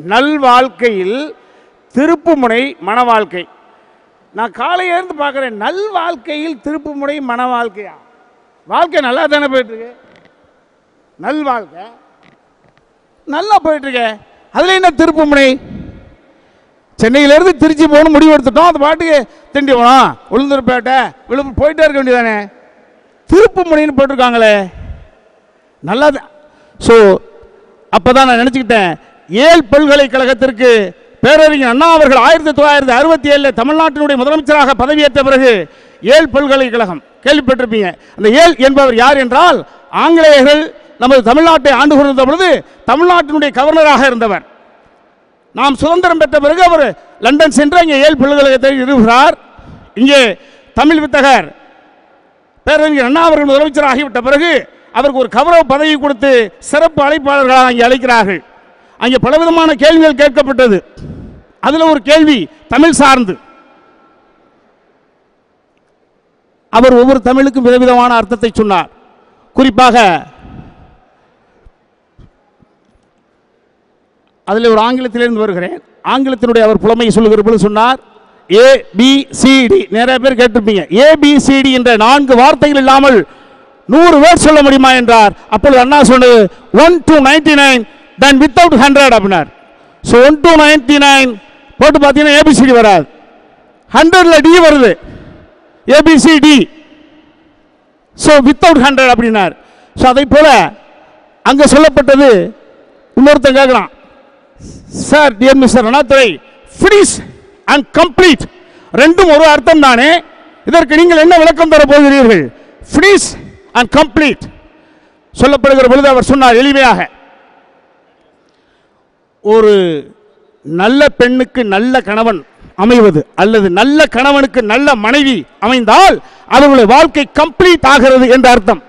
நல் வாழ்க்கையில் திருப்புமுனை மன வாழ்க்கை நான் காலையில இருந்து பார்க்குறேன் நல் வாழ்க்கையில் திருப்புமுனை மன வாழ்க்கையா வாழ்க்கை நல்லா தானே போயிட்டுருக்கு நல் வாழ்க்கை நல்லா போயிட்டுருக்க அதில் என்ன திருப்புமுனை சென்னையிலேருந்து திருச்சி போகணும் முடிவு எடுத்துட்டோம் அது பாட்டுக்கு திண்டிவனம் உளுந்தூர்பேட்டை விழுப்புரம் போயிட்டே இருக்க வேண்டியதானே திருப்புமுனைன்னு போட்டிருக்காங்களே நல்லா ஸோ அப்போ தான் நான் நினச்சிக்கிட்டேன் ஏல் பல்கலைக்கழகத்திற்கு பேரறிஞர் அண்ணா அவர்கள் ஆயிரத்தி தொள்ளாயிரத்தி அறுபத்தி ஏழில் தமிழ்நாட்டினுடைய முதலமைச்சராக பதவியேற்ற பிறகு ஏல் பல்கலைக்கழகம் கேள்விப்பட்டிருப்பீங்க அந்த ஏல் என்பவர் யார் என்றால் ஆங்கிலேயர்கள் நமது தமிழ்நாட்டை ஆண்டு கொண்டிருந்த பொழுது தமிழ்நாட்டினுடைய கவர்னராக இருந்தவர் நாம் சுதந்திரம் பெற்ற பிறகு அவர் லண்டன் சென்று அங்கே ஏல் பல்கலைக்கழகத்தை நிறுவுகிறார் இங்கே தமிழ் வித்தகர் பேரறிஞர் அண்ணா அவர்கள் முதலமைச்சர் ஆகிவிட்ட பிறகு அவருக்கு ஒரு கௌரவ பதவி கொடுத்து சிறப்பு அழைப்பாளர்களாக அங்கே அழைக்கிறார்கள் அங்கே பலவிதமான கேள்விகள் கேட்கப்பட்டது அதில் ஒரு கேள்வி தமிழ் சார்ந்து அவர் ஒவ்வொரு தமிழுக்கும் விதவிதமான அர்த்தத்தை சொன்னார் குறிப்பாக அதில் ஒரு ஆங்கிலத்திலிருந்து வருகிறேன் ஆங்கிலத்தினுடைய அவர் புலமையை சொல்லுகிற பொழுது சொன்னார் ஏ பி சிடி நிறைய பேர் கேட்டிருப்பீங்க ஏ பி சிடி என்ற நான்கு வார்த்தைகள் இல்லாமல் நூறு வேர்ட் சொல்ல முடியுமா என்றார் அப்பொழுது அண்ணா சொன்னது one two ninety nine then without hundred அப்படின்னார் so one two ninety nine போட்டு பார்த்தீங்கன்னா ஏபிசிடி வராது ஹண்ட்ரடில் டி வருது ஏபிசிடி ஸோ வித்தவுட் ஹண்ட்ரட் அப்படின்னார் ஸோ அதை போல அங்கே சொல்லப்பட்டது இன்னொருத்தன் கேட்குறான் sir dear mister Annadurai finish and complete ரெண்டும் ஒரு அர்த்தம் தானே இதற்கு நீங்கள் என்ன விளக்கம் தர போகிறீர்கள் ஃபினிஷ் அண்ட் கம்ப்ளீட் சொல்லப்படுகிற பொழுது அவர் சொன்னார் எளிமையாக ஒரு நல்ல பெண்ணுக்கு நல்ல கணவன் அமைவது அல்லது நல்ல கணவனுக்கு நல்ல மனைவி அமைந்தால் அவர்களுடைய வாழ்க்கை கம்ப்ளீட் ஆகிறது என்ற அர்த்தம்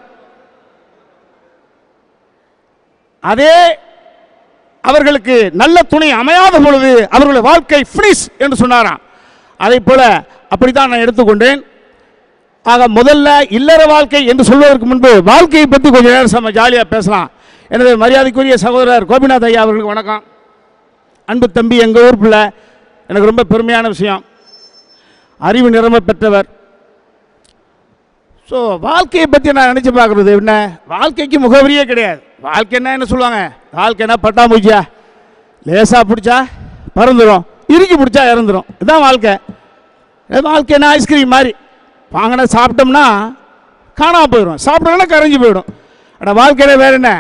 அதே அவர்களுக்கு நல்ல துணை அமையாத பொழுது அவர்களுடைய வாழ்க்கை ஃபினிஷ் என்று சொன்னாராம் அதை போல அப்படித்தான் நான் எடுத்துக்கொண்டேன் ஆக முதல்ல இல்லற வாழ்க்கை என்று சொல்வதற்கு முன்பு வாழ்க்கையை பற்றி கொஞ்சம் நேரம் நம்ம ஜாலியாக பேசலாம் எனது மரியாதைக்குரிய சகோதரர் கோபிநாத் ஐயா அவர்களுக்கு வணக்கம் அன்பு தம்பி எங்கள் ஊர் பிள்ளை எனக்கு ரொம்ப பெருமையான விஷயம் அறிவு நிரம்ப பெற்றவர் ஸோ வாழ்க்கையை பற்றி நான் நினச்சி பார்க்குறது என்ன வாழ்க்கைக்கு முகவரியே கிடையாது வாழ்க்கைன்னா என்ன சொல்லுவாங்க வாழ்க்கைன்னா பட்டாம்பூச்சியா லேசாக பிடிச்சா பறந்துடும் இறுக்கி பிடிச்சா இறந்துடும் இதுதான் வாழ்க்கை இது வாழ்க்கைன்னா ஐஸ்கிரீம் மாதிரி வாங்கினா சாப்பிட்டோம்னா காணாமல் போயிடும் சாப்பிட்டோம்னா கரைஞ்சி போயிடும் ஆனால் வாழ்க்கையில் வேறு என்ன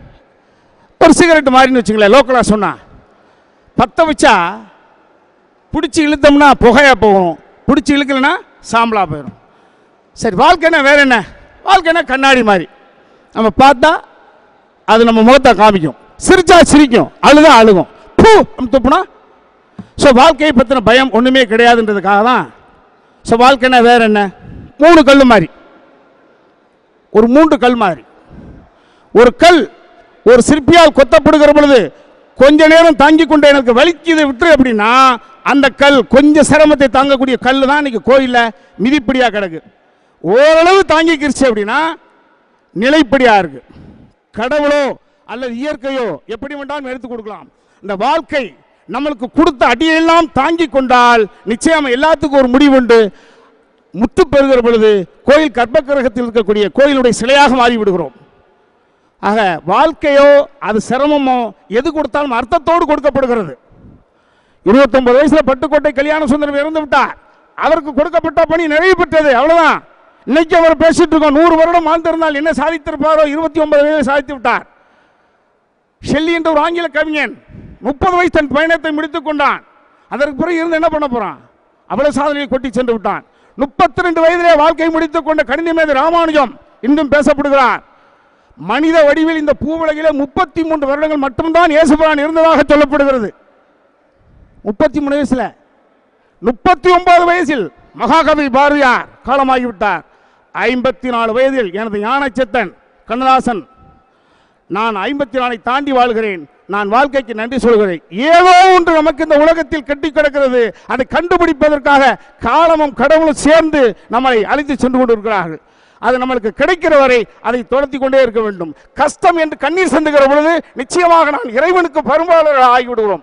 ஒரு சிகரெட் மாதிரின்னு வச்சுங்களேன் லோக்கலாக சொன்னா பற்ற வச்சா பிடிச்சி இழுத்தோம்னா புகையாக போகும் பிடிச்சி இழுக்கலைன்னா சாம்பலாக போயிடும் சரி வாழ்க்கைன்னா வேற என்ன வாழ்க்கைன்னா கண்ணாடி மாதிரி நம்ம பார்த்தா அது நம்ம முகத்தை காமிக்கும் சிரிச்சா சிரிக்கும் அழுதா அழுகும் பூ நம்ம துப்புனா ஸோ வாழ்க்கையை பற்றின பயம் ஒன்றுமே கிடையாதுன்றதுக்காக தான் ஸோ வாழ்க்கைன்னா வேற என்ன மூணு கல் மாதிரி ஒரு மூன்று கல் மாதிரி ஒரு கல் ஒரு சிற்பியால் கொத்தப்படுகிற பொழுது கொஞ்ச நேரம் தாங்கி கொண்டு எனக்கு வலிக்குது விட்டுரு அப்படின்னா அந்த கல் கொஞ்சம் சிரமத்தை தாங்கக்கூடிய கல் தான் இன்னைக்கு கோயிலில் மிதிப்படியாக கிடக்கு ஓரளவு தாங்கிக்கிருச்சு அப்படின்னா நிலைப்படியா இருக்கு கடவுளோ அல்லது இயற்கையோ எப்படி வேண்டாலும் எடுத்து கொடுக்கலாம் இந்த வாழ்க்கை நம்மளுக்கு கொடுத்த அடியெல்லாம் தாங்கி கொண்டால் நிச்சயம் எல்லாத்துக்கும் ஒரு முடிவு உண்டு முத்து பெறுகிற பொழுது கோயில் கர்ப்பகிரகத்தில் இருக்கக்கூடிய கோயிலுடைய சிலையாக மாறி விடுகிறோம் ஆக வாழ்க்கையோ அது சிரமமோ எது கொடுத்தாலும் அர்த்தத்தோடு கொடுக்கப்படுகிறது இருபத்தொன்பது வயசுல பட்டுக்கோட்டை கல்யாண சுந்தரம் இறந்து விட்டார் அவருக்கு கொடுக்கப்பட்ட பணி நிறைவு பெற்றது அவ்வளவுதான் இன்னைக்கு அவர் பேசிட்டு இருக்கோம் நூறு வருடம் வாழ்ந்திருந்தால் என்ன சாதித்திருப்பாரோ இருபத்தி ஒன்பது வயதில் சாதித்து விட்டார் ஷெல்லி என்ற ஒரு ஆங்கில கவிஞன் முப்பது வயசு தன் பயணத்தை முடித்துக் கொண்டான் அதற்கு பிறகு இருந்து என்ன பண்ண போறான் அவ்வளவு சாதனையை கொட்டி சென்று விட்டான் முப்பத்தி ரெண்டு வயதிலே வாழ்க்கை முடித்துக் கொண்ட கணிதமேதை ராமானுஜம் இன்றும் பேசப்படுகிறார் மனித வடிவில் இந்த பூவுலகிலே முப்பத்தி மூன்று வருடங்கள் மட்டும்தான் இயேசுபிரான் இருந்ததாக சொல்லப்படுகிறது முப்பத்தி மூணு வயசுல முப்பத்தி ஒன்பது வயசில் மகாகவி பாரதியார் காலமாகிவிட்டார் ஐம்பத்தி நாலு வயதில் எனது ஞானச்சித்தன் கண்ணதாசன் நான் ஐம்பத்தி நாலை தாண்டி வாழ்கிறேன் நான் வாழ்க்கைக்கு நன்றி சொல்கிறேன் ஏதோ ஒன்று நமக்கு இந்த உலகத்தில் கட்டி கிடக்கிறது அதை கண்டுபிடிப்பதற்காக காலமும் கடவுளும் சேர்ந்து நம்மை அழைத்து சென்று கொண்டிருக்கிறார்கள் அது நம்மளுக்கு கிடைக்கிற வரை அதை துரத்தி கொண்டே இருக்க வேண்டும் கஷ்டம் என்று கண்ணீர் சிந்துகிற பொழுது நிச்சயமாக நான் இறைவனுக்கு பரும்பாளர்கள் ஆகிவிடுகிறோம்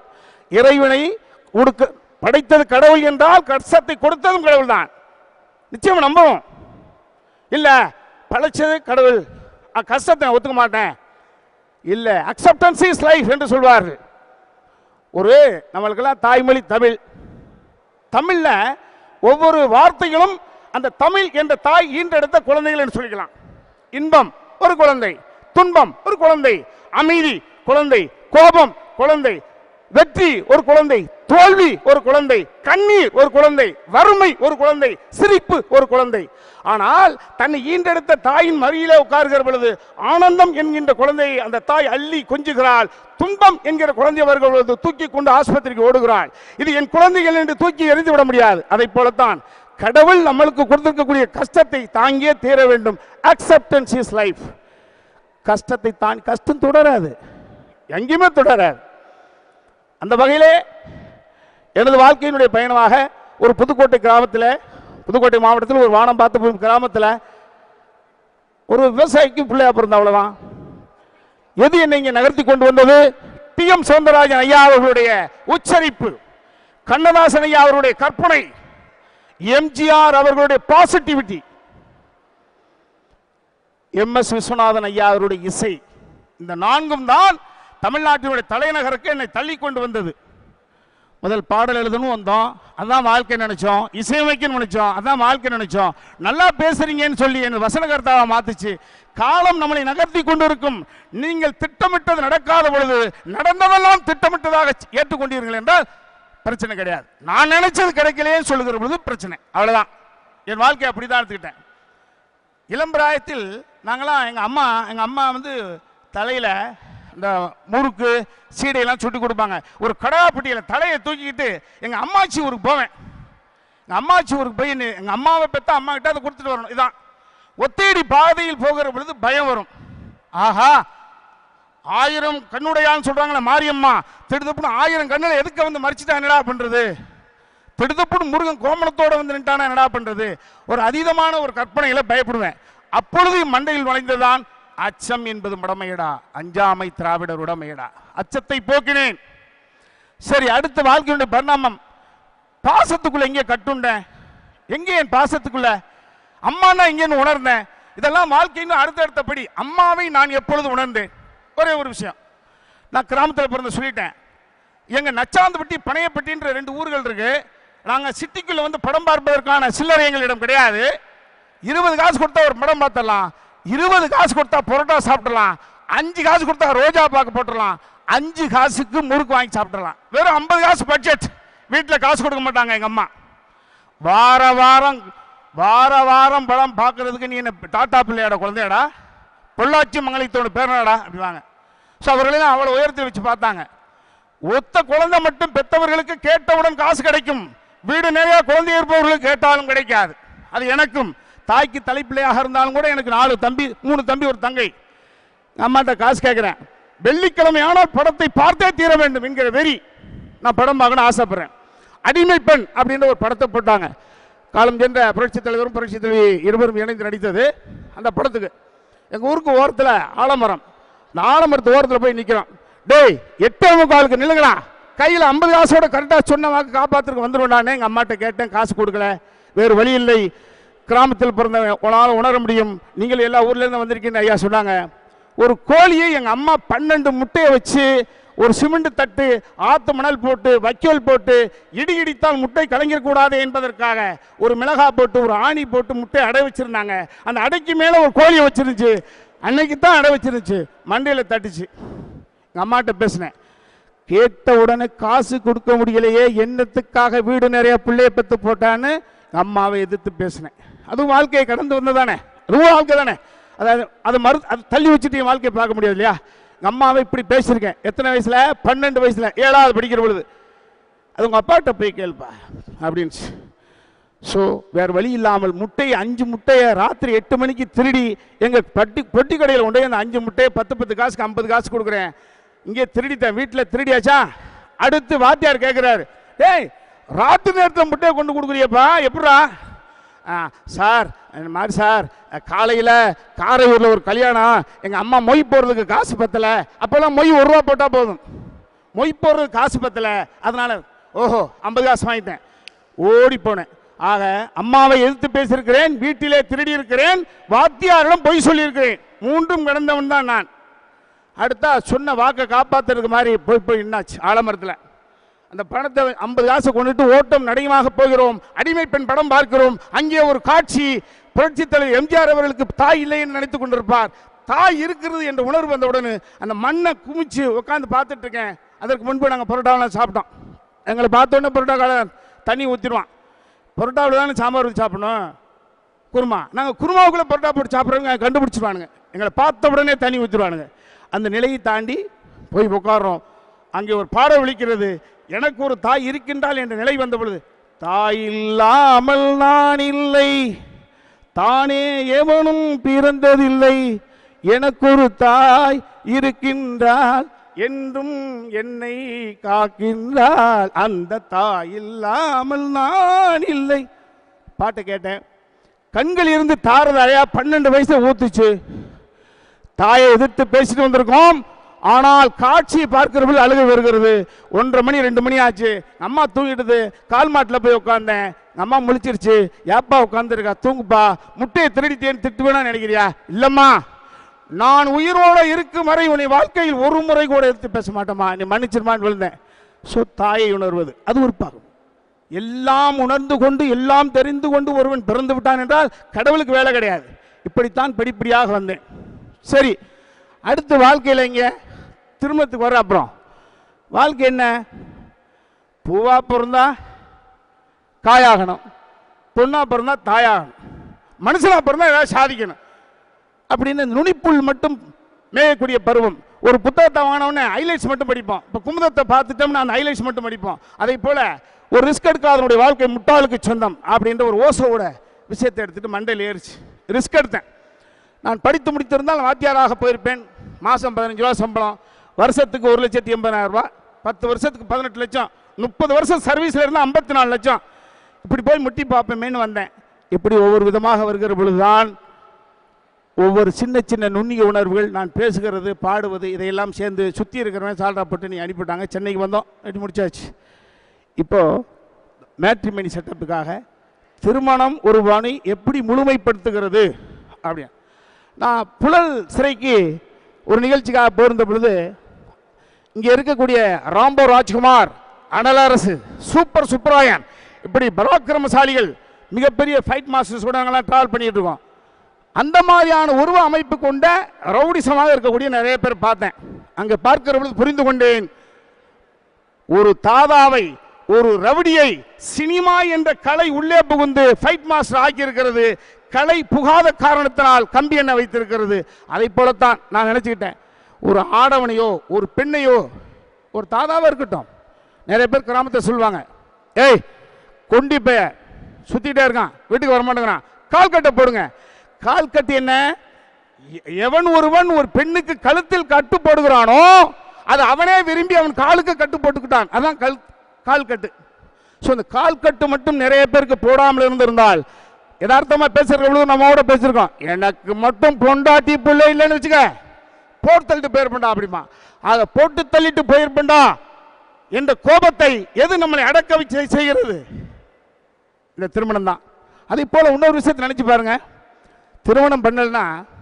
இறைவனை கொடுக்க படைத்தது கடவுள் என்றால் கஷ்டத்தை கொடுத்ததும் கடவுள் தான் நிச்சயம் நம்புவோம் இல்ல படைச்சது கடவுள் அ, கஷ்டத்தை நான் ஒத்துக்க மாட்டேன் இல்ல அக்செப்டன்ஸ் இஸ் லைஃப் என்று சொல்வார்கள் ஒரு நம்மளுக்கெல்லாம் தாய்மொழி தமிழ் தமிழ்ல ஒவ்வொரு வார்த்தைகளும் அந்த தமிழ் என்ற தாய் ஈன்றெடுத்த குழந்தைகள் என்று சொல்லிக்கலாம் இன்பம் ஒரு குழந்தை துன்பம் ஒரு குழந்தை அமைதி குழந்தை கோபம் குழந்தை வெற்றி ஒரு குழந்தை தோல்வி ஒரு குழந்தை கண்ணீர் ஒரு குழந்தை வறுமை ஒரு குழந்தை சிரிப்பு ஒரு குழந்தை ஆனால் தன்னை ஈன்றெடுத்த தாயின் மடியிலே உட்காருகிற பொழுது ஆனந்தம் என்கின்ற குழந்தையை அந்த தாய் அள்ளி கொஞ்சுகிறாள் துன்பம் என்கிற குழந்தை வருகிற பொழுது தூக்கி கொண்டு ஆஸ்பத்திரிக்கு ஓடுகிறாள் இது என் குழந்தைகள் என்று தூக்கி எறிந்து விட முடியாது அதை போலத்தான் கடவுள் நம்மளுக்கு கொடுத்திருக்கக்கூடிய கஷ்டத்தை தாங்கியே தீர வேண்டும் அக்செப்டன்ஸ் இஸ் லைஃப் கஷ்டத்தை தான் கஷ்டம் தொடராது எங்கேயுமே தொடராது அந்த வகையிலே எனது வாழ்க்கையினுடைய பயணமாக ஒரு புதுக்கோட்டை கிராமத்தில் புதுக்கோட்டை மாவட்டத்தில் ஒரு வானம் பார்த்த கிராமத்தில் ஒரு விவசாயிக்கு பிள்ளையா பிறந்த அவ்வளவுதான் எது என்னை இங்கே நகர்த்தி கொண்டு வந்தது டி எம் சௌந்தரராஜன் ஐயா அவர்களுடைய உச்சரிப்பு கண்ணதாசன் ஐயா அவருடைய கற்பனை எம்ஜிஆர் அவர்களுடைய பாசிட்டிவிட்டி எம் எஸ் விஸ்வநாதன் ஐயா அவருடைய இசை இந்த நான்கும் தான் தமிழ்நாட்டினுடைய தலைநகருக்கு என்னை தள்ளி கொண்டு வந்தது முதல் பாடல் எழுதணும் வந்தோம் அதான் வாழ்க்கை நினைச்சோம் இசையமைக்கணும்னு நினைச்சோம் அதான் வாழ்க்கை நினைச்சோம் நல்லா பேசுறீங்கன்னு சொல்லி என் வசனகர்த்தாவை மாத்துச்சு காலம் நம்மளை நகர்த்தி கொண்டிருக்கும் நீங்கள் திட்டமிட்டது நடக்காத பொழுது நடந்ததெல்லாம் திட்டமிட்டதாக ஏற்றுக்கொண்டீர்கள் என்றால் பிரச்சனை கிடையாது நான் நினைச்சது கிடைக்கலையே சொல்லுகிற பொழுது பிரச்சனை அவ்வளவுதான் என் வாழ்க்கை அப்படிதான் எடுத்துக்கிட்டேன் இளம்பிராயத்தில் நாங்களாம் எங்கள் அம்மா எங்கள் அம்மா வந்து தலையில் இந்த முறுக்கு சீடையெல்லாம் சுட்டு கொடுப்பாங்க ஒரு கடாப்பட்டியில் தலையை தூக்கிக்கிட்டு எங்கள் அம்மாச்சி ஊருக்கு போவேன் எங்கள் அம்மாச்சி ஊருக்கு போய் எங்கள் அம்மாவை பெற்ற அம்மா கிட்ட அதை கொடுத்துட்டு வரணும் இதான் ஒத்தேடி பாதையில் போகிற பொழுது பயம் வரும் ஆஹா ஆயிரம் கண்ணுடையான்னு சொல்றாங்களே மாரியம்மா திடுதப்புன்னு ஆயிரம் கண்ணில் எதுக்கு வந்து மறிச்சிட்டா என்னடா பண்றது திடுதப்புன்னு முருகன் கோமணத்தோட வந்து நின்ட்டானா என்னடா பண்றது ஒரு அதீதமான ஒரு கற்பனையில பயப்படுவேன் அப்பொழுது என் மண்டையில் நுழைந்ததான் அச்சம் என்பது உடமையடா அஞ்சாமை திராவிடர் உடமையடா அச்சத்தை போக்கினேன் சரி அடுத்த வாழ்க்கையுடைய பரிணாமம் பாசத்துக்குள்ள எங்கே கட்டுண்டேன் எங்கே என் பாசத்துக்குள்ள அம்மானா எங்கேன்னு உணர்ந்தேன் இதெல்லாம் வாழ்க்கையின் அடுத்தடுத்தபடி அம்மாவை நான் எப்பொழுது உணர்ந்தேன் ஒரே ஒரு விஷயம் நான் கிராமத்தில் பிறந்த சொல்லிட்டேன் எங்க நச்சாந்தப்பட்டி பனையப்பட்டின்ற ரெண்டு ஊர்கள் இருக்கு நாங்க சிட்டிக்குள்ள வந்து படம் பார்ப்பதற்கான சில்லறை எங்களிடம் கிடையாது இருபது காசு கொடுத்தா ஒரு படம் பார்த்தரலாம் இருபது காசு கொடுத்தா பரோட்டா சாப்பிடலாம் அஞ்சு காசு கொடுத்தா ரோஜா பாக்கு போட்டுடலாம் அஞ்சு காசுக்கு முறுக்கு வாங்கி சாப்பிடலாம் வெறும் ஐம்பது காசு பட்ஜெட் வீட்டில் காசு கொடுக்க மாட்டாங்க எங்க அம்மா வார வாரம் வார வாரம் படம் பார்க்கறதுக்கு நீ என்ன டாடா பிள்ளையோட குழந்தையாடா பொள்ளாச்சி மங்களித்தோட பேரனாடா அப்படிவாங்க ஸோ அவர்களெல்லாம் அவ்வளோ உயரத்தில் வச்சு பார்த்தாங்க ஒத்த குழந்தை மட்டும் பெத்தவர்களுக்கு கேட்டவுடன் காசு கிடைக்கும் வீடு நிறைய குழந்தை இருப்பவர்களுக்கு கேட்டாலும் கிடைக்காது அது எனக்கும் தாய்க்கு தலைப்பிள்ளையாக இருந்தாலும் கூட எனக்கு நாலு தம்பி மூணு தம்பி ஒரு தங்கை அம்மாட்ட காசு கேட்குறேன் வெள்ளிக்கிழமை ஆனால் படத்தை பார்த்தே தீர வேண்டும் என்கிற வெறி நான் படம் பார்க்கணும் ஆசைப்படுறேன் அடிமை பெண் அப்படின்ற ஒரு படத்தை போட்டாங்க காலம் சென்ற புரட்சித் தலைவரும் புரட்சித் தலைவி இருவரும் இணைந்து நடித்தது அந்த படத்துக்கு எங்கள் ஊருக்கு ஓரத்தில் ஆலமரம் இந்த ஆலமரத்து ஓரத்தில் போய் நிற்கிறோம் டேய் எட்டே முக்காலுக்கு நில்லுங்களா கையில் ஐம்பது காசோட கரெக்டாக சொன்ன வாக்கு காப்பாற்றுக்கு வந்துடுவேன் எங்கள் அம்மாட்ட கேட்டேன் காசு கொடுக்கல வேறு வழி இல்லை கிராமத்தில் பிறந்த உங்களால் உணர முடியும் நீங்கள் எல்லா ஊர்லேருந்து வந்திருக்கீங்க ஐயா சொன்னாங்க ஒரு கோழியை எங்கள் அம்மா பன்னெண்டு முட்டையை வச்சு ஒரு சிமெண்ட் தட்டு ஆத்து மணல் போட்டு வைக்கோல் போட்டு இடி இடித்தால் முட்டை கலங்கிடக்கூடாது என்பதற்காக ஒரு மிளகா போட்டு ஒரு ஆணி போட்டு முட்டை அடை வச்சிருந்தாங்க அந்த அடைக்கு மேலே ஒரு கோழியை வச்சிருந்துச்சு அன்னைக்கு தான் அடை வச்சிருந்துச்சு மண்டையில் தட்டுச்சு எங்கள் அம்மாட்ட பேசினேன் கேட்ட உடனே காசு கொடுக்க முடியலையே என்னத்துக்காக வீடு நிறைய பிள்ளைய பெற்று போட்டான்னு எங்க அம்மாவை எதிர்த்து பேசினேன் அதுவும் வாழ்க்கையை கடந்து வந்ததானே அதுவும் வாழ்க்கை தானே அதாவது அதை மறு அது தள்ளி வச்சுட்டு என் வாழ்க்கையை பார்க்க முடியாது இல்லையா எங்கள் அம்மாவை இப்படி பேசியிருக்கேன் எத்தனை வயசில் பன்னெண்டு வயசில் ஏழாவது படிக்கிற பொழுது அது உங்கள் அப்பாட்ட போய் கேள்ப்பா அப்படின்ச்சு ஸோ வேறு வழி இல்லாமல் முட்டையை அஞ்சு முட்டையை ராத்திரி எட்டு மணிக்கு திருடி எங்கள் பட்டி பொட்டி கடையில் கொண்டு போய் அந்த அஞ்சு முட்டையை பத்து பத்து காசுக்கு ஐம்பது காசு கொடுக்குறேன் இங்கே திருடிட்டேன் வீட்டில் திருடியாச்சா அடுத்து வாத்தியார் கேட்குறாரு டேய் ராத்திரி நேரத்தில் முட்டையை கொண்டு கொடுக்குறியப்பா எப்படா ஆ சார் இந்த மாதிரி சார் காலையில் காரையூரில் ஒரு கல்யாணம் எங்கள் அம்மா மொய் போடுறதுக்கு காசு பத்தலை அப்போல்லாம் மொய் ஒரு ரூபா போட்டால் போதும் மொய்ப்போர் காசு பத்தல அதனால ஓஹோ ஐம்பது காசு வாங்கிட்டேன் ஓடி போனேன் ஆக அம்மாவை எதிர்த்து பேசியிருக்கிறேன் வீட்டிலே திருடி இருக்கிறேன் வாத்தியாரிடம் பொய் சொல்லியிருக்கிறேன் மூன்றும் கிடந்தவன் தான் நான் அடுத்தா சொன்ன வாக்கை காப்பாத்துறதுக்கு மாதிரி போய் போய் என்னாச்சு ஆலமரத்தில் அந்த பணத்தை ஐம்பது காசை கொண்டுட்டு ஓட்டம் நடையமாக போகிறோம் அடிமை பெண் படம் பார்க்கிறோம் அங்கே ஒரு காட்சி புரட்சித் தலைவர் எம்ஜிஆர் அவர்களுக்கு தாய் இல்லை என்று நினைத்துக் கொண்டிருப்பார் தாய் இருக்கிறது என்ற உணர்வு வந்தவுடனே அந்த மண்ணை குமிச்சு உட்காந்து பார்த்துட்டு இருக்கேன் அதற்கு முன்பு நாங்கள் பரோட்டாவெலாம் சாப்பிட்டோம் எங்களை பார்த்த உடனே பரோட்டா கடை தண்ணி ஊற்றிடுவான் பரோட்டாவில் தானே சாம்பார் ஊற்றி சாப்பிடணும் குருமா நாங்கள் குருமாவுக்குள்ளே பரோட்டா போட்டு சாப்பிட்றவங்க கண்டுபிடிச்சிருவானுங்க எங்களை பார்த்த உடனே தண்ணி ஊற்றிடுவானுங்க அந்த நிலையை தாண்டி போய் உட்கார்றோம் அங்கே ஒரு பாடம் விழிக்கிறது எனக்கு ஒரு தாய் இருக்கின்றாள் என்ற நிலை வந்த பொழுது தாய் இல்லாமல் நான் இல்லை தானே எவனும் பிறந்ததில்லை எனக்கு ஒரு தாய் இருக்கின்றாள் என்றும் என்னை காக்கின்றாள் அந்த தாய் இல்லாமல் நான் இல்லை பாட்டை கேட்டேன் கண்கள் இருந்து தாரதாரையா பன்னெண்டு வயசு ஊத்துச்சு தாயை எதிர்த்து பேசிட்டு வந்திருக்கோம் ஆனால் காட்சியை பார்க்கிறவர்கள் அழுகை வருகிறது ஒன்றரை மணி ரெண்டு மணி ஆச்சு அம்மா தூங்கிடுது கால் மாட்டில் போய் உட்காந்தேன் அம்மா முழிச்சிருச்சு ஏப்பா உட்காந்துருக்கா தூங்குப்பா முட்டையை திருடித்தேன்னு திட்டுவேனா நினைக்கிறியா இல்லம்மா நான் உயிரோட இருக்கும் வரை உன்னை வாழ்க்கையில் ஒரு முறை கூட எடுத்து பேச மாட்டேம்மா நீ மன்னிச்சிருமான்னு விழுந்தேன் ஸோ தாயை உணர்வது அது ஒரு பாகம் எல்லாம் உணர்ந்து கொண்டு எல்லாம் தெரிந்து கொண்டு ஒருவன் பிறந்து விட்டான் என்றால் கடவுளுக்கு வேலை கிடையாது இப்படித்தான் படிப்படியாக வந்தேன் சரி அடுத்து வாழ்க்கையில் இங்கே திருமணத்துக்கு வர அப்புறம் வாழ்க்கை என்ன பூவா பிறந்தா காயாகணும் பொண்ணா பிறந்தா தாயாகணும் மனுஷனா பிறந்தா ஏதாவது சாதிக்கணும் அப்படின்னு இந்த நுனிப்புள் மட்டும் மேயக்கூடிய பருவம் ஒரு புத்தகத்தை வாங்கினவுடனே ஹைலைட்ஸ் மட்டும் படிப்போம் இப்போ குமுதத்தை பார்த்துட்டோம்னா அந்த ஹைலைட்ஸ் மட்டும் படிப்போம் அதே போல ஒரு ரிஸ்க் எடுக்காதனுடைய வாழ்க்கை முட்டாளுக்கு சொந்தம் அப்படின்ற ஒரு ஓசோவோட விஷயத்தை எடுத்துட்டு மண்டையில் ஏறிச்சு ரிஸ்க் எடுத்தேன் நான் படித்து முடித்திருந்தால் வாத்தியாராக போயிருப்பேன் மாதம் பதினஞ்சு ரூபா சம்பளம் வருஷத்துக்கு ஒரு லட்சத்தி எண்பதாயிரம் ரூபாய் பத்து வருஷத்துக்கு பதினெட்டு லட்சம் முப்பது வருஷம் சர்வீஸில் இருந்தால் ஐம்பத்தி நாலு லட்சம் இப்படி போய் முட்டி பார்ப்பேமேன்னு வந்தேன் இப்படி ஒவ்வொரு விதமாக வருகிற பொழுதுதான் ஒவ்வொரு சின்ன சின்ன நுண்ணிய உணர்வுகள் நான் பேசுகிறது பாடுவது இதையெல்லாம் சேர்ந்து சுற்றி இருக்கிறவன் சால்ரா போட்டு நீ அனுப்பிவிட்டாங்க சென்னைக்கு வந்தோம் அடி முடிச்சாச்சு இப்போது மேட்ரிமணி செட்டப்புக்காக திருமணம் ஒரு வாணி எப்படி முழுமைப்படுத்துகிறது அப்படின் நான் புழல் சிறைக்கு ஒரு நிகழ்ச்சிக்காக போயிருந்த பொழுது இங்கே இருக்கக்கூடிய ராம்போ ராஜ்குமார் அனலரசு சூப்பர் சுப்பராயன் இப்படி பராக்கிரமசாலிகள் மிகப்பெரிய ஃபைட் மாஸ்டர்ஸ் கூட நாங்கள்லாம் ட்ராவல் பண்ணிட்டு இருக்கோம் அந்த மாதிரியான உருவ அமைப்பு கொண்ட ரவுடிசமாக இருக்கக்கூடிய நிறைய பேர் பார்த்தேன் அங்கே பார்க்கிற பொழுது புரிந்து கொண்டேன் ஒரு தாதாவை ஒரு ரவுடியை சினிமா என்ற கலை உள்ளே புகுந்து ஃபைட் மாஸ்டர் ஆக்கியிருக்கிறது கலை புகாத காரணத்தினால் கம்பி எண்ணெய் வைத்திருக்கிறது அதை போலத்தான் நான் நினச்சிக்கிட்டேன் ஒரு ஆடவனையோ ஒரு பெண்ணையோ ஒரு தாதாவாக இருக்கட்டும் நிறைய பேர் கிராமத்தை சொல்லுவாங்க ஏய் கொண்டி பைய சுற்றிட்டே இருக்கான் வீட்டுக்கு வர மாட்டேங்கிறான் கால் கட்டை போடுங்க கால் கட்டு என்ன எ- எவன் ஒருவன் ஒரு பெண்ணுக்கு கழுத்தில் கட்டு போடுகிறானோ அது அவனே விரும்பி அவன் காலுக்கு கட்டு போட்டுக்கிட்டான் அதான் கல் கால் கட்டு ஸோ அந்த கால் கட்டு மட்டும் நிறைய பேருக்கு போடாமல் இருந்திருந்தால் யதார்த்தமா பேசுறவங்களும் நம்மோட பேசியிருக்கோம் எனக்கு மட்டும் பொண்டாட்டி பிள்ளை இல்லைன்னு வச்சுக்க போட்டு தள்ளிட்டு போயிருப்பேன்டா அப்படிமா அதை போட்டு தள்ளிட்டு போயிருப்பேன்டா என்ற கோபத்தை எது நம்மளை அடக்க வச்சு செய்கிறது இந்த திருமணம் தான் அதே போல இன்னொரு விஷயத்தை நினைச்சு பாருங்க திருமணம் பண்ணலனா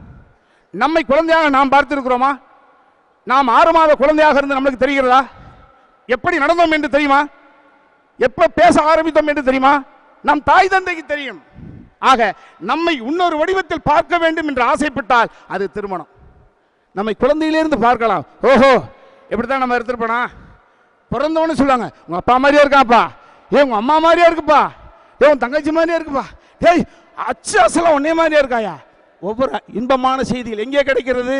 நம்மை குழந்தையாக நாம் பார்த்திருக்கிறோமா நாம் ஆறு மாத குழந்தையாக இருந்து நம்மளுக்கு தெரிகிறதா எப்படி நடந்தோம் என்று தெரியுமா எப்ப பேச ஆரம்பித்தோம் என்று தெரியுமா நம் தாய் தந்தைக்கு தெரியும் ஆக நம்மை இன்னொரு வடிவத்தில் பார்க்க வேண்டும் என்று ஆசைப்பட்டால் அது திருமணம் நம்மை குழந்தையிலிருந்து பார்க்கலாம் ஓஹோ இப்படி தான் நம்ம எடுத்துருப்போனா பிறந்தவொன்னு சொல்லுவாங்க உங்க அப்பா மாதிரியே இருக்காப்பா ஏ உங்க அம்மா மாதிரியே இருக்குப்பா ஏ உன் தங்கச்சி மாதிரியே இருக்குப்பா டேய் அச்சு அசலம் உன்னே மாதிரியே இருக்காயா ஒவ்வொரு இன்பமான செய்திகள் எங்கே கிடைக்கிறது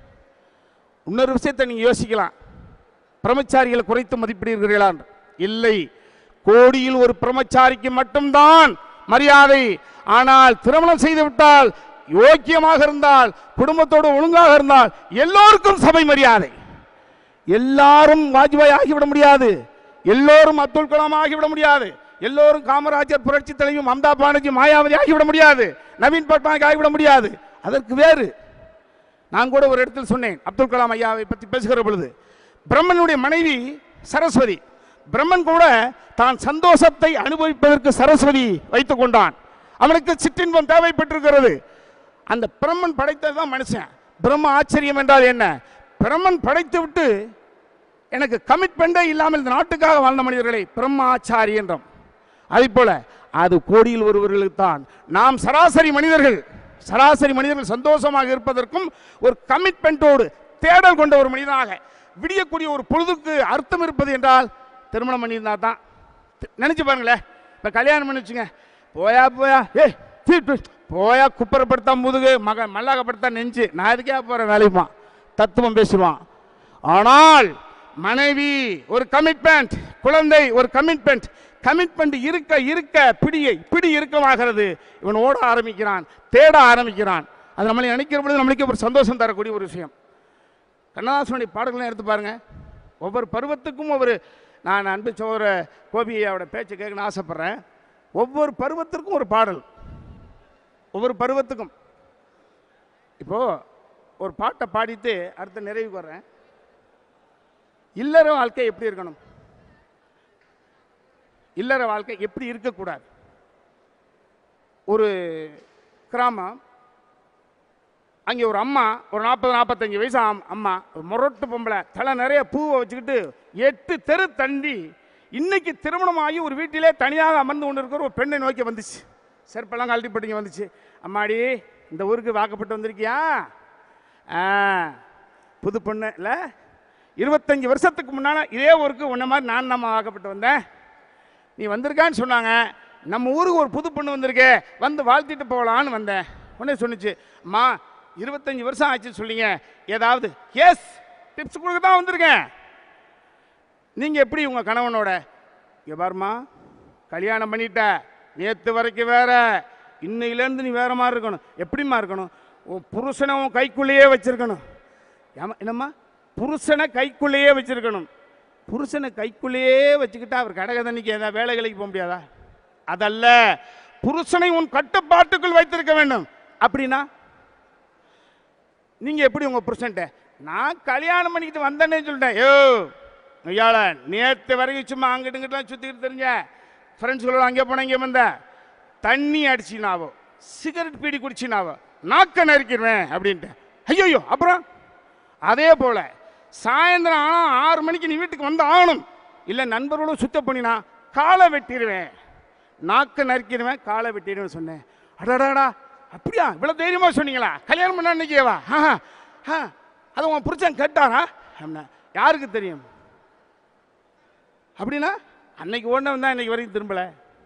இன்னொரு விஷயத்தை நீங்க யோசிக்கலாம் பிரம்மச்சாரிகளை குறைத்து மதிப்பிடுகிறீர்களா என்று. இல்லை கோடியில் ஒரு பிரம்மச்சாரிக்கு மட்டும்தான் மரியாதை ஆனால் திருமணம் செய்து விட்டால் யோக்கியமாக இருந்தால் குடும்பத்தோடு ஒழுங்காக இருந்தால் எல்லோருக்கும் சபை மரியாதை எல்லாரும் வாஜ்பாய் ஆகிவிட முடியாது எல்லோரும் அப்துல் கலாம் ஆகிவிட முடியாது எல்லோரும் காமராஜர் புரட்சி தலைவி மம்தா பானர்ஜி மாயாவதி ஆகிவிட முடியாது நவீன் பட்நாயக் ஆகிவிட முடியாது அதற்கு வேறு நான் கூட ஒரு இடத்தில் சொன்னேன் அப்துல் கலாம் ஐயாவை பற்றி பேசுகிற பொழுது பிரம்மனுடைய மனைவி சரஸ்வதி பிரம்மன் கூட தான் சந்தோஷத்தை அனுபவிப்பதற்கு சரஸ்வதி வைத்துக் கொண்டான் அவனுக்கு சிற்றின்பம் தேவைப்பட்டிருக்கிறது அந்த பிரம்மன் படைத்தது தான் மனுஷன் பிரம்ம ஆச்சரியம் என்றால் என்ன பிரம்மன் படைத்து விட்டு எனக்கு கமிட்மெண்டே இல்லாமல் இந்த நாட்டுக்காக வாழ்ந்த மனிதர்களை பிரம்ம ஆச்சாரி என்றோம் அதே போல அது கோடியில் ஒருவர்களுக்கு தான் நாம் சராசரி மனிதர்கள் சராசரி மனிதர்கள் சந்தோஷமாக இருப்பதற்கும் ஒரு கமிட்மெண்ட்டோடு தேடல் கொண்ட ஒரு மனிதனாக விடியக்கூடிய ஒரு பொழுதுக்கு அர்த்தம் இருப்பது என்றால் திருமணம் பண்ணியிருந்தா தான் தி- நினைச்சு பாருங்களேன் இப்போ கல்யாணம் பண்ணி வச்சுங்க போயா போயா ஏய் தீ, தீ, போயா குப்பரப்படுத்தா முதுகு மக மல்லாக்கப்படுத்தா நெஞ்சு நான் எதுக்கே போகிறேன் வேலையுமா தத்துவம் பேசுவான் ஆனால் மனைவி ஒரு கமிட்மெண்ட் குழந்தை ஒரு கமிட்மெண்ட் கமிட்மெண்ட் இருக்க இருக்க பிடியை பிடி இறுக்கமாகிறது இவன் ஓட ஆரம்பிக்கிறான் தேட ஆரம்பிக்கிறான் அது நம்மளை நினைக்கிற பொழுது நம்மளுக்கு ஒரு சந்தோஷம் தரக்கூடிய ஒரு விஷயம் கண்ணதாசனுடைய பாடல்களை எடுத்து பாருங்க ஒவ்வொரு பருவத்துக்கும் ஒவ்வொரு நான் அன்பு சோர கோபியாவோட பேச்சை கேட்கணும்னு ஆசைப்பட்றேன் ஒவ்வொரு பருவத்திற்கும் ஒரு பாடல் ஒவ்வொரு பருவத்துக்கும் இப்போ ஒரு பாட்டை பாடிட்டு அடுத்த நிறைவுக்கு வர்றேன் இல்லற வாழ்க்கை எப்படி இருக்கணும் இல்லற வாழ்க்கை எப்படி இருக்கக்கூடாது ஒரு கிராமம் அங்கே ஒரு அம்மா ஒரு நாற்பது நாற்பத்தஞ்சு வயசு ஆம்- அம்மா ஒரு முரட்டு பொம்பளை தலை நிறைய பூவை வச்சுக்கிட்டு எட்டு தெரு தண்டி இன்னைக்கு திருமணம் ஆகி ஒரு வீட்டிலே தனியாக அமர்ந்து கொண்டு இருக்கிற ஒரு பெண்ணை நோக்கி வந்துச்சு செருப்பெல்லாம் கழட்டி போட்டீங்க வந்துச்சு அம்மாடி இந்த ஊருக்கு வாக்கப்பட்டு வந்திருக்கியா ஆ புது பொண்ணு இல்லை இருபத்தஞ்சி வருஷத்துக்கு முன்னால் இதே ஊருக்கு உன்ன மாதிரி நான் நம்ம வாக்கப்பட்டு வந்தேன் நீ வந்திருக்கான்னு சொன்னாங்க நம்ம ஊருக்கு ஒரு புது பொண்ணு வந்திருக்கே வந்து வாழ்த்திட்டு போகலான்னு வந்தேன் உடனே சொன்னுச்சு அம்மா இருபத்தஞ்சி வருஷம் ஆச்சுன்னு சொல்லிங்க ஏதாவது எஸ் டிப்ஸ் கொடுக்க தான் வந்திருக்கேன் நீங்கள் எப்படி உங்கள் கணவனோட இங்கே பாருமா கல்யாணம் பண்ணிட்ட நேற்று வரைக்கும் வேற இன்னையிலேருந்து நீ வேற மாதிரி இருக்கணும் எப்படிம்மா இருக்கணும் உன் புருஷனை உன் கைக்குள்ளேயே வச்சிருக்கணும் ஏமா என்னம்மா புருஷனை கைக்குள்ளேயே வச்சிருக்கணும் புருஷனை கைக்குள்ளேயே வச்சுக்கிட்டா அவர் கடகதன்னைக்கு ஏதாவது வேலைகளுக்கு போக முடியாதா அதல்ல புருஷனை உன் கட்டுப்பாட்டுக்குள் வைத்திருக்க வேண்டும் அப்படின்னா நீங்க எப்படி உங்க புருஷன்ட்ட நான் கல்யாணம் பண்ணிக்கிட்டு வந்தேன்னே சொல்லிட்டேன் யோ ஐயாள நேற்று வரைக்கும் சும்மா அங்கிட்டு இங்கிட்டலாம் சுற்றிக்கிட்டு தெரிஞ்ச ஃப்ரெண்ட்ஸ்களோட அங்கே போன இங்கே வந்த தண்ணி அடிச்சினாவோ சிகரெட் பீடி குடிச்சினாவோ நாக்க நறுக்கிடுவேன் அப்படின்ட்டு ஐயோ அப்புறம் அதே போல சாயந்தரம் ஆனால் ஆறு மணிக்கு நீ வீட்டுக்கு வந்து ஆகணும் இல்லை நண்பர்களோட சுத்த பண்ணினா காலை வெட்டிடுவேன் நாக்க நறுக்கிடுவேன் காலை வெட்டிடுவேன் சொன்னேன் அடடாடா அப்படியா இவ்வளோ தைரியமாக சொன்னீங்களா கல்யாணம் பண்ண அன்னைக்கேவா ஆஹா ஆ அதை உன் புருஷன் கேட்டாரா அப்படின்னா யாருக்கு தெரியும் அப்படின்னா அன்னைக்கு ஓடினவன் தான் இன்னைக்கு வரைக்கும் திரும்பல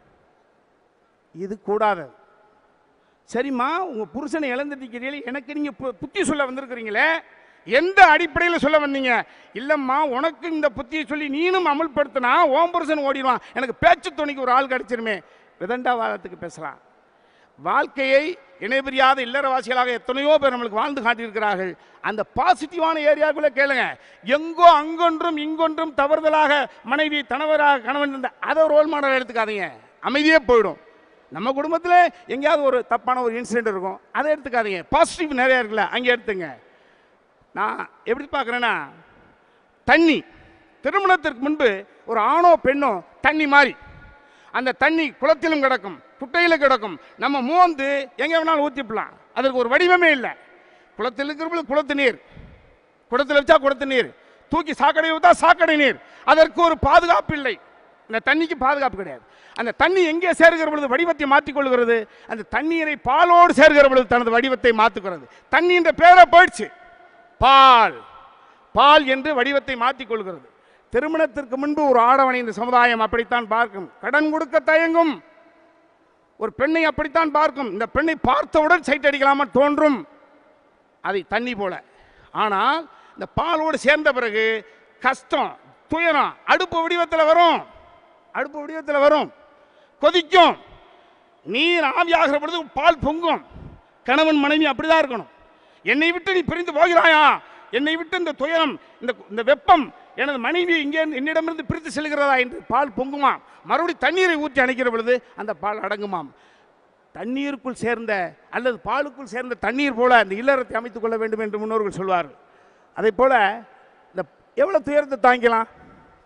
இது கூடாது சரிம்மா உங்க புருஷனை இழந்துட்டீங்களே எனக்கு நீங்க பு- புத்தி சொல்ல வந்திருக்கிறீங்களே எந்த அடிப்படையில் சொல்ல வந்தீங்க இல்லம்மா உனக்கு இந்த புத்தியை சொல்லி நீனும் அமல்படுத்தினா ஓம் புருஷன் ஓடிடுவான் எனக்கு பேச்சு துணைக்கு ஒரு ஆள் கிடைச்சிருமே விதண்டாவாதத்துக்கு பேசலாம் வாழ்க்கையை இணைபிரியாத இல்லறவாசிகளாக எத்தனையோ பேர் நம்மளுக்கு வாழ்ந்து காட்டியிருக்கிறார்கள் அந்த பாசிட்டிவான ஏரியாக்குள்ளே கேளுங்க எங்கோ அங்கொன்றும் இங்கொன்றும் தவறுதலாக மனைவி கணவராக கணவன் இருந்த அதை ரோல் மாடல் எடுத்துக்காதீங்க அமைதியே போயிடும் நம்ம குடும்பத்தில் எங்கேயாவது ஒரு தப்பான ஒரு இன்சிடென்ட் இருக்கும் அதை எடுத்துக்காதீங்க பாசிட்டிவ் நிறையா இருக்குல்ல அங்கே எடுத்துங்க நான் எப்படி பார்க்குறேன்னா தண்ணி திருமணத்திற்கு முன்பு ஒரு ஆணோ பெண்ணோ தண்ணி மாதிரி அந்த தண்ணி குளத்திலும் கிடக்கும் குட்டையில் கிடக்கும் நம்ம மோந்து எங்கே வேணாலும் ஊற்றிப்பலாம் அதற்கு ஒரு வடிவமே இல்லை குளத்தில் இருக்கிற குளத்து நீர் குடத்தில் வச்சா குடத்து நீர் தூக்கி சாக்கடை ஊற்றா சாக்கடை நீர் அதற்கு ஒரு பாதுகாப்பு இல்லை இந்த தண்ணிக்கு பாதுகாப்பு கிடையாது அந்த தண்ணி எங்கே சேர்கிற பொழுது வடிவத்தை மாற்றிக்கொள்கிறது அந்த தண்ணீரை பாலோடு சேர்கிற பொழுது தனது வடிவத்தை மாற்றுகிறது தண்ணி என்ற பேரை போயிடுச்சு பால் பால் என்று வடிவத்தை மாற்றிக்கொள்கிறது திருமணத்திற்கு முன்பு ஒரு ஆடவனை இந்த சமுதாயம் அப்படித்தான் பார்க்கும் கடன் கொடுக்க தயங்கும் ஒரு பெண்ணை அப்படித்தான் பார்க்கும் இந்த பெண்ணை பார்த்தவுடன் சைட் அடிக்கலாமா தோன்றும் அதை தண்ணி போல ஆனால் இந்த பாலோடு சேர்ந்த பிறகு கஷ்டம் துயரம் அடுப்பு வடிவத்தில் வரும் அடுப்பு வடிவத்தில் வரும் கொதிக்கும் நீர் ஆவியாகிற பொழுது பால் பொங்கும் கணவன் மனைவி அப்படிதான் இருக்கணும் என்னை விட்டு நீ பிரிந்து போகிறாயா என்னை விட்டு இந்த துயரம் இந்த இந்த வெப்பம் எனது மனைவி இங்கே என்னிடமிருந்து பிரித்து செல்கிறதா என்று பால் பொங்குமாம் மறுபடி தண்ணீரை ஊற்றி அணைக்கிற பொழுது அந்த பால் அடங்குமாம் தண்ணீருக்குள் சேர்ந்த அல்லது பாலுக்குள் சேர்ந்த தண்ணீர் போல அந்த இல்லறத்தை அமைத்துக் கொள்ள வேண்டும் என்று முன்னோர்கள் சொல்வார்கள் அதே போல இந்த எவ்வளோ துயரத்தை தாங்கிக்கலாம்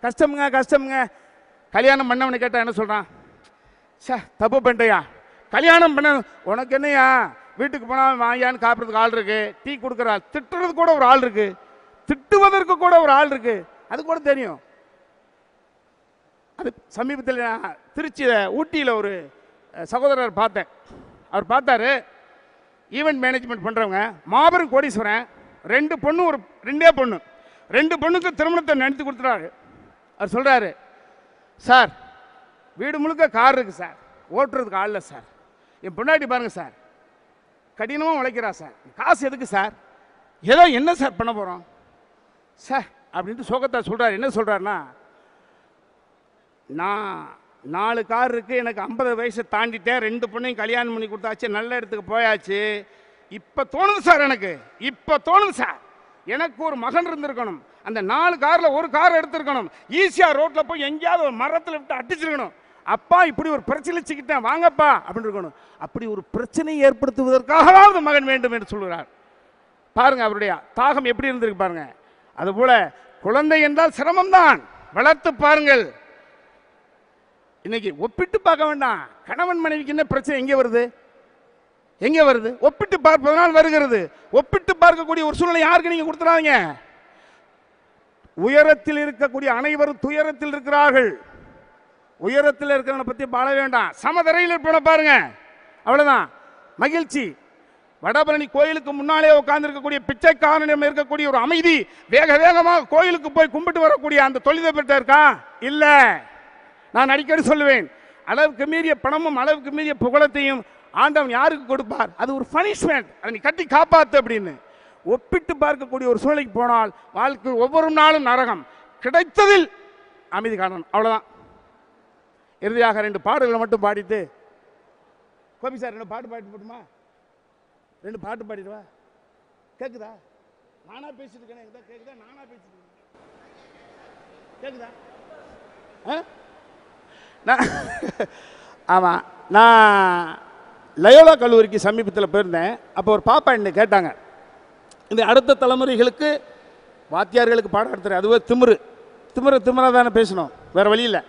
கஷ்டமுங்க கஷ்டமுங்க கல்யாணம் பண்ணவனை கேட்டால் என்ன சொல்கிறான் சே தப்பு பண்ணிட்டயா கல்யாணம் பண்ண உனக்கு என்னையா வீட்டுக்கு போனால் வாங்கியான்னு காப்புறதுக்கு ஆள் இருக்கு டீ கொடுக்குற ஆள் திட்டுறது கூட ஒரு ஆள் இருக்கு திட்டுவதற்கு கூட ஒரு ஆள் இருக்கு அது கூட தெரியும் அது சமீபத்தில் நான் திருச்சி ஊட்டியில் ஒரு அஹ், சகோதரர் பார்த்தேன் அவர் பார்த்தாரு ஈவெண்ட் மேனேஜ்மெண்ட் பண்ணுறவங்க மாபெரும் கோடீஸ்வரன் ரெண்டு பொண்ணு ஒரு ரெண்டே பொண்ணு ரெண்டு பொண்ணுக்கு திருமணத்தை நடத்தி கொடுத்துறாரு அவர் சொல்கிறாரு சார் வீடு முழுக்க கார் இருக்குது சார் ஓட்டுறதுக்கு ஆள் இல்லை சார் என் பொண்டாட்டி பாருங்கள் சார் கடினமாக உழைக்கிறா சார் காசு எதுக்கு சார் ஏதோ என்ன சார் பண்ண போகிறோம் சார் அப்படின்ட்டு சோகத்தா சொல்கிறார் என்ன சொல்கிறாருன்னா நான் நாலு கார் இருக்குது எனக்கு ஐம்பது வயசை தாண்டிட்டேன் ரெண்டு பொண்ணையும் கல்யாணம் பண்ணி கொடுத்தாச்சு நல்ல இடத்துக்கு போயாச்சு இப்போ தோணுது சார் எனக்கு இப்போ தோணுது சார் எனக்கு ஒரு மகன் இருந்திருக்கணும் அந்த நாலு காரில் ஒரு கார் எடுத்திருக்கணும் ஈஸியாக ரோட்டில் போய் எங்கேயாவது ஒரு மரத்தில் விட்டு அடிச்சிருக்கணும் அப்பா இப்படி ஒரு பிரச்சனை சிக்கிட்டேன் வாங்கப்பா அப்படின்னு இருக்கணும் அப்படி ஒரு பிரச்சனை ஏற்படுத்துவதற்காகவாவது மகன் வேண்டும் என்று சொல்கிறார் பாருங்க அவருடைய தாகம் எப்படி இருந்திருக்கு பாருங்க அதுபோல குழந்தை என்றால் சிரமம்தான் வளர்த்து பாருங்கள் இன்னைக்கு ஒப்பிட்டு பார்க்க வேண்டாம் கணவன் மனைவிக்கு என்ன பிரச்சனை எங்கே வருது எங்கே வருது ஒப்பிட்டு பார்ப்பதனால் வருகிறது ஒப்பிட்டு பார்க்கக்கூடிய ஒரு சூழ்நிலை யாருக்கு நீங்க கொடுத்துறாதீங்க உயரத்தில் இருக்கக்கூடிய அனைவரும் துயரத்தில் இருக்கிறார்கள் உயரத்தில் இருக்கிறவனை பற்றி பாட வேண்டாம் சமதரையில் இருப்பவனை பாருங்க அவ்வளவுதான் மகிழ்ச்சி வடபழனி கோயிலுக்கு முன்னாலே உட்கார்ந்து இருக்கக்கூடிய பிச்சைக்காரனிடம் இருக்கக்கூடிய ஒரு அமைதி வேக வேகமாக கோயிலுக்கு போய் கும்பிட்டு வரக்கூடிய அந்த தொழிலதிபர்கிட்ட இருக்கா இல்ல நான் அடிக்கடி சொல்லுவேன் அளவுக்கு மீறிய பணமும் அளவுக்கு மீறிய புகழத்தையும் ஆண்டவன் யாருக்கு கொடுப்பார் அது ஒரு பனிஷ்மெண்ட் அதை நீ கட்டி காப்பாத்து அப்படின்னு ஒப்பிட்டு பார்க்கக்கூடிய ஒரு சூழ்நிலைக்கு போனால் வாழ்க்கை ஒவ்வொரு நாளும் நரகம் கிடைத்ததில் அமைதி காணணும் அவ்வளவுதான் இறுதியாக ரெண்டு பாடல்களை மட்டும் பாடிட்டு கோபி சார் ரெண்டு பாட்டு பாடிட்டு போட்டுமா ரெண்டு பாட்டு பாடிடுவா கேக்குதா நானா பேசிட்டு இருக்கேன் எனக்கு கேக்குதா நானா பேசிட்டு இருக்கேன் கேக்குதா ஆ? நான் ஆமாம் நான் லயோலா கல்லூரிக்கு சமீபத்தில் போயிருந்தேன் அப்போ ஒரு பாப்பா என்ன கேட்டாங்க இந்த அடுத்த தலைமுறைகளுக்கு வாத்தியார்களுக்கு பாடம் எடுத்துறேன் அதுவே திமிரு திமிரு திமிரா தானே பேசணும் வேறு வழி இல்லை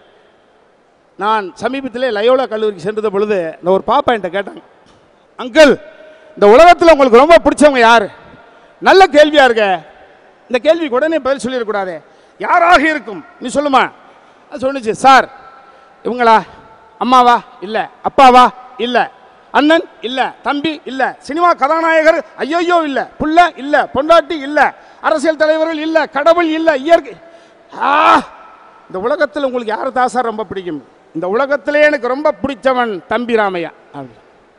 நான் சமீபத்திலே லயோலா கல்லூரிக்கு சென்றது பொழுது இந்த ஒரு பாப்பா என்கிட்ட கேட்டாங்க அங்கிள் இந்த உலகத்தில் உங்களுக்கு ரொம்ப பிடிச்சவங்க யார் நல்ல கேள்வியாக இருக்க இந்த கேள்விக்கு உடனே பதில் சொல்லிடக்கூடாது யாராக இருக்கும் நீ சொல்லுமா அது சொன்னுச்சு சார் இவங்களா அம்மாவா இல்லை அப்பாவா இல்லை அண்ணன் இல்லை தம்பி இல்லை சினிமா கதாநாயகர் ஐயோயோ இல்லை புள்ள இல்லை பொண்டாட்டி இல்லை அரசியல் தலைவர்கள் இல்லை கடவுள் இல்லை இயற்கை ஆ இந்த உலகத்தில் உங்களுக்கு யார் தான் சார் ரொம்ப பிடிக்கும் இந்த உலகத்திலே எனக்கு ரொம்ப பிடிச்சவன் தம்பி ராமையா அப்படி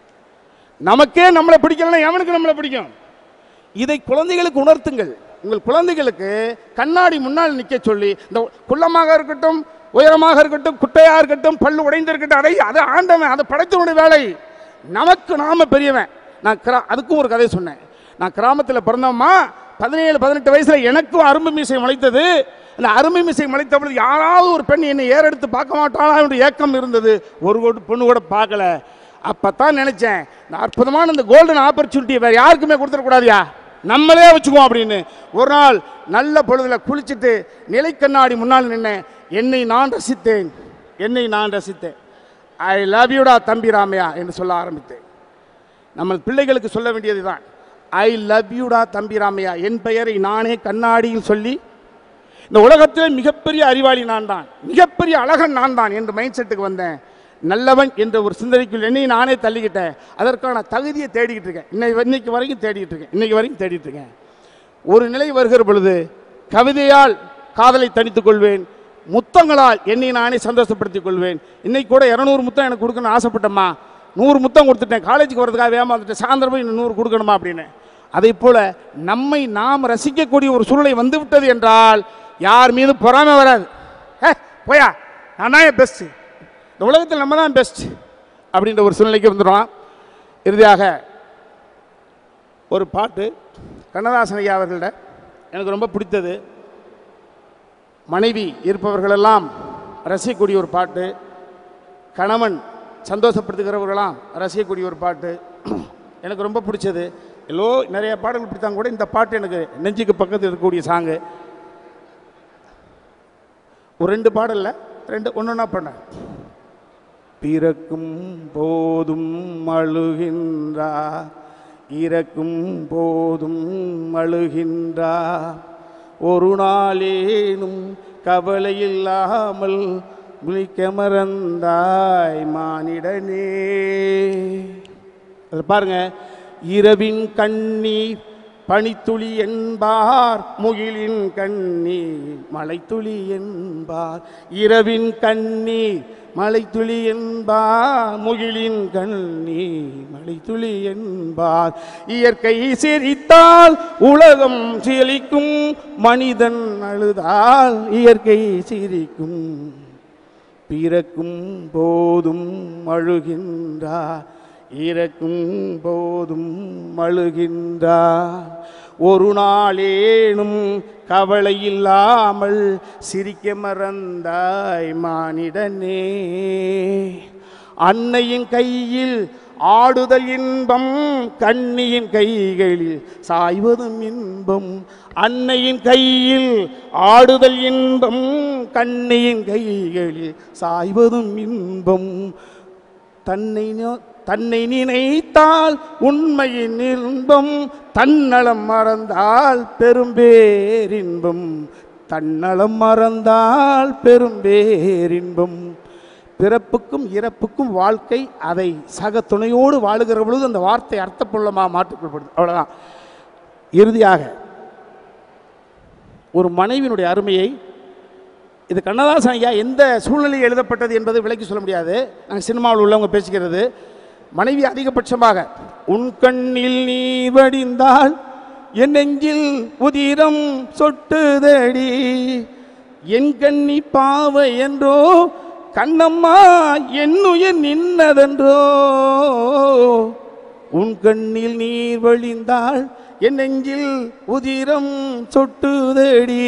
நமக்கே நம்மளை பிடிக்கலன்னா எவனுக்கு நம்மளை பிடிக்கும் இதை குழந்தைகளுக்கு உணர்த்துங்கள் உங்கள் குழந்தைகளுக்கு கண்ணாடி முன்னால் நிற்க சொல்லி இந்த குள்ளமாக இருக்கட்டும் உயரமாக இருக்கட்டும் குட்டையாக இருக்கட்டும் பல்லு உடைந்திருக்கட்டும் அதை அதை ஆண்டவன் அதை படைத்தவனுடைய வேலை நமக்கு நாம பெரியவன் நான் கிரா அதுக்கும் ஒரு கதை சொன்னேன் நான் கிராமத்தில் பிறந்தோம்மா பதினேழு பதினெட்டு வயசுல எனக்கும் அரும்பு மீசை முளைத்தது அந்த அருமை மீசை முளைத்த பொழுது யாராவது ஒரு பெண் என்னை ஏறெடுத்து பார்க்க மாட்டாளா என்னுடைய ஏக்கம் இருந்தது ஒரு கூட பொண்ணு கூட பார்க்கல அப்பதான் நினைச்சேன் இந்த அற்புதமான இந்த கோல்டன் ஆப்பர்ச்சுனிட்டியை வேற யாருக்குமே கொடுத்துடக்கூடாதியா நம்மளே வச்சுக்குவோம் அப்படின்னு ஒரு நாள் நல்ல பொழுதுல குளிச்சுட்டு நிலைக்கண்ணாடி முன்னால் நின்னேன் என்னை நான் ரசித்தேன் என்னை நான் ரசித்தேன் ஐ லவ் யூடா தம்பி ராமையா என்று சொல்ல ஆரம்பித்தேன் நம்ம பிள்ளைகளுக்கு சொல்ல வேண்டியதுதான் ஐ லவ் யூடா தம்பி ராமையா என் பெயரை நானே கண்ணாடியில் சொல்லி இந்த உலகத்திலே மிகப்பெரிய அறிவாளி நான் தான் மிகப்பெரிய அழகன் நான் தான் என்று மைண்ட் செட்டுக்கு வந்தேன் நல்லவன் என்ற ஒரு சிந்தனைக்குள் என்னை நானே தள்ளிக்கிட்டேன் அதற்கான தகுதியை தேடிக்கிட்டு இருக்கேன் இன்னைக்கு இன்னைக்கு வரைக்கும் தேடிக்கிட்டு இருக்கேன் இன்னைக்கு வரைக்கும் தேடிட்டு இருக்கேன் ஒரு நிலை வருகிற பொழுது கவிதையால் காதலை தணித்துக் கொள்வேன் முத்தங்களால் என்னை நானே சந்தோஷப்படுத்திக் கொள்வேன் இன்னைக்கு கூட இரநூறு முத்தம் எனக்கு கொடுக்கணும்னு ஆசைப்பட்டம்மா நூறு முத்தம் கொடுத்துட்டேன் காலேஜுக்கு வரதுக்காக வேகமாக வந்துட்டேன் சாயந்தரம் போய் இன்னும் நூறு கொடுக்கணுமா அப்படின்னு அதை போல நம்மை நாம் ரசிக்கக்கூடிய ஒரு சூழ்நிலை வந்து விட்டது என்றால் யார் மீது பொறாமை வராது ஏ போயா நான் தான் பெஸ்ட் இந்த உலகத்தில் நம்ம தான் பெஸ்ட் அப்படின்ற ஒரு சூழ்நிலைக்கு வந்துடும் இறுதியாக ஒரு பாட்டு கண்ணதாசன் ஐயா அவர்கள்ட எனக்கு ரொம்ப பிடித்தது மனைவி இருப்பவர்களெல்லாம் ரசிக்கக்கூடிய ஒரு பாட்டு கணவன் சந்தோஷப்படுத்துகிறவர்களாம் ரசிக்கக்கூடிய ஒரு பாட்டு எனக்கு ரொம்ப பிடிச்சது எல்லோ நிறைய பாடல்கள் பிடித்தாங்க கூட இந்த பாட்டு எனக்கு நெஞ்சுக்கு பக்கத்தில் இருக்கக்கூடிய சாங்கு ஒரு ரெண்டு பாடல்ல ரெண்டு ஒன்றா பண்ண பிறக்கும் போதும் அழுகின்றார் இறக்கும் போதும் அழுகின்றார் ஒரு நாளேனும் கவலை இல்லாமல் விழிக்க மறந்தாய் மானிடனே அதில் பாருங்க இரவின் கண்ணீர் பனித்துளி என்பார் முகிலின் கண்ணீர் மலைத்துளி என்பார் இரவின் கண்ணீர் மலைத்துளி என்பார் முகிலின் கண்ணீர் மலைத்துளி என்பார் இயற்கை சிரித்தால் உலகம் சிரிக்கும் மனிதன் அழுதால் இயற்கை சிரிக்கும் பிறக்கும் போதும் அழுகின்றார் இறக்கும் போதும் அழுகின்றார் ஒரு நாளேனும் கவலை இல்லாமல் சிரிக்க மறந்தாய் மானிடனே அன்னையின் கையில் ஆடுதல் இன்பம் கண்ணியின் கைகளில் சாய்வதும் இன்பம் அன்னையின் கையில் ஆடுதல் இன்பம் கண்ணியின் கைகளில் சாய்வதும் இன்பம் தன்னை நோ- தன்னை நினைத்தால் உண்மையின் இன்பம் தன்னலம் மறந்தால் பெரும்பேரின்பம் தன்னலம் மறந்தால் பெரும்பேரின்பம் பிறப்புக்கும் இறப்புக்கும் வாழ்க்கை அதை சக துணையோடு வாழுகிற பொழுது அந்த வார்த்தை அர்த்தப்புள்ளமாக மாற்றிக்கொள்ளப்படுது அவ்வளோதான் இறுதியாக ஒரு மனைவியினுடைய அருமையை இது கண்ணதாசன் ஐயா எந்த சூழ்நிலையில் எழுதப்பட்டது என்பதை விளக்கி சொல்ல முடியாது நாங்கள் சினிமாவில் உள்ளவங்க பேசிக்கிறது மனைவி அதிகபட்சமாக உன் கண்ணில் நீ வடிந்தால் என் நெஞ்சில் உதிரம் சொட்டுதடி என் கண்ணி பாவை என்றோ கண்ணம்மா என்னுயிர் நின்னதென்றோ உன் கண்ணில் நீர் வழிந்தால் என் நெஞ்சில் உதிரம் சொட்டுதடி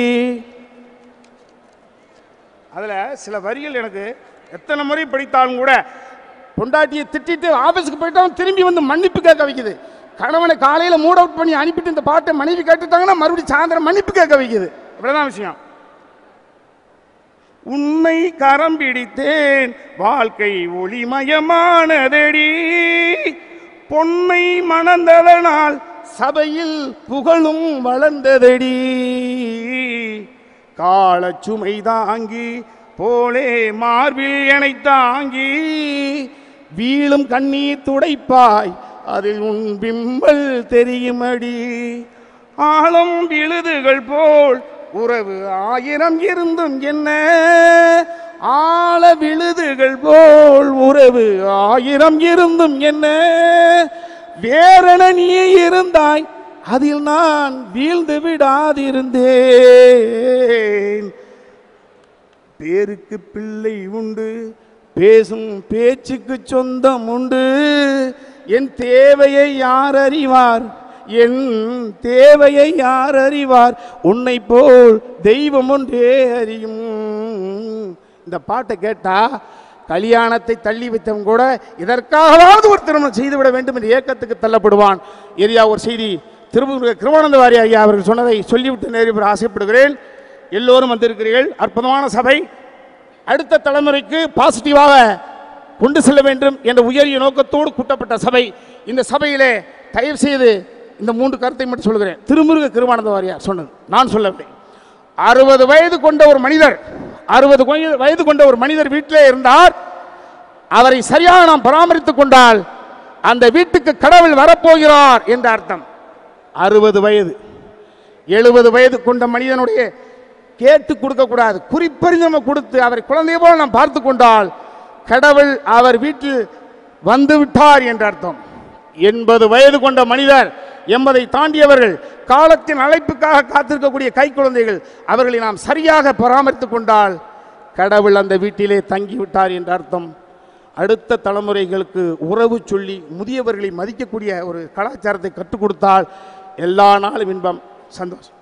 அதில் சில வரிகள் எனக்கு எத்தனை முறை படித்தாலும் கூட பொண்டாட்டியை திட்டிட்டு ஆஃபீஸுக்கு போயிட்டாலும் திரும்பி வந்து மன்னிப்பு கேட்க வைக்குது கணவனை காலையில் மூட் அவுட் பண்ணி அனுப்பிட்டு இந்த பாட்டை மனைவி கேட்டுட்டாங்கன்னா மறுபடியும் சாயந்தரம் மன்னிப்பு கேட்க வைக்குது இவ்வளோதான் விஷயம் உன்னை கரம் பிடித்தேன் வாழ்க்கை ஒளிமயமானதடி பொன்னை மணந்ததனால் சபையில் புகழும் வளர்ந்ததடி காலச்சுமை தாங்கி போலே மார்பில் எனை தாங்கி வீழும் கண்ணீர் துடைப்பாய் அதில் உன் பிம்பல் தெரியுமடி ஆழம் விழுதுகள் போல் உறவு ஆயிரம் இருந்தும் என்ன ஆழ விழுதுகள் போல் உறவு ஆயிரம் இருந்தும் என்ன வேறென நீ இருந்தாய் அதில் நான் வீழ்ந்து விடாதிருந்தேன் பேருக்கு பிள்ளை உண்டு பேசும் பேச்சுக்கு சொந்தம் உண்டு என் தேவையை யார் அறிவார் என் தேவையை யார் அறிவார் உன்னை போல் தெய்வம் ஒன்றே அறியும் இந்த பாட்டை கேட்டா கல்யாணத்தை தள்ளி வைத்தவன் கூட இதற்காகவாவது ஒரு திருமணம் செய்துவிட வேண்டும் என்ற ஏக்கத்துக்கு தள்ளப்படுவான் ஏரியா ஒரு செய்தி திருப்பூர் கிருமானந்த வாரி ஐயா அவர்கள் சொன்னதை சொல்லிவிட்டு நிறைவு ஆசைப்படுகிறேன் எல்லோரும் வந்திருக்கிறீர்கள் அற்புதமான சபை அடுத்த தலைமுறைக்கு பாசிட்டிவாக கொண்டு செல்ல வேண்டும் என்ற உயரிய நோக்கத்தோடு கூட்டப்பட்ட சபை இந்த சபையிலே தயவு செய்து இந்த மூன்று கருத்தை மட்டும் சொல்கிறேன் திருமுருக கிருமானந்த வாரியார் சொன்னது நான் சொல்லவில்லை அறுபது வயது கொண்ட ஒரு மனிதர் அறுபது வயது கொண்ட ஒரு மனிதர் வீட்டிலே இருந்தார் அவரை சரியாக நாம் பராமரித்துக் கொண்டால் அந்த வீட்டுக்கு கடவுள் வரப்போகிறார் என்ற அர்த்தம் அறுபது வயது எழுபது வயது கொண்ட மனிதனுடைய கேட்டு கொடுக்கக்கூடாது குறிப்பறிந்து நம்ம கொடுத்து அவரை குழந்தைய போல நாம் பார்த்து கொண்டால் கடவுள் அவர் வீட்டில் வந்து விட்டார் என்ற அர்த்தம் எண்பது வயது கொண்ட மனிதர் எண்பதை தாண்டியவர்கள் காலத்தின் அழைப்புக்காக காத்திருக்கக்கூடிய கை குழந்தைகள் அவர்களை நாம் சரியாக பராமரித்துக் கொண்டால் கடவுள் அந்த வீட்டிலே தங்கிவிட்டார் என்ற அர்த்தம் அடுத்த தலைமுறைகளுக்கு உறவு சொல்லி முதியவர்களை மதிக்கக்கூடிய ஒரு கலாச்சாரத்தை கற்றுக் கொடுத்தால் எல்லா நாளும் இன்பம் சந்தோஷம்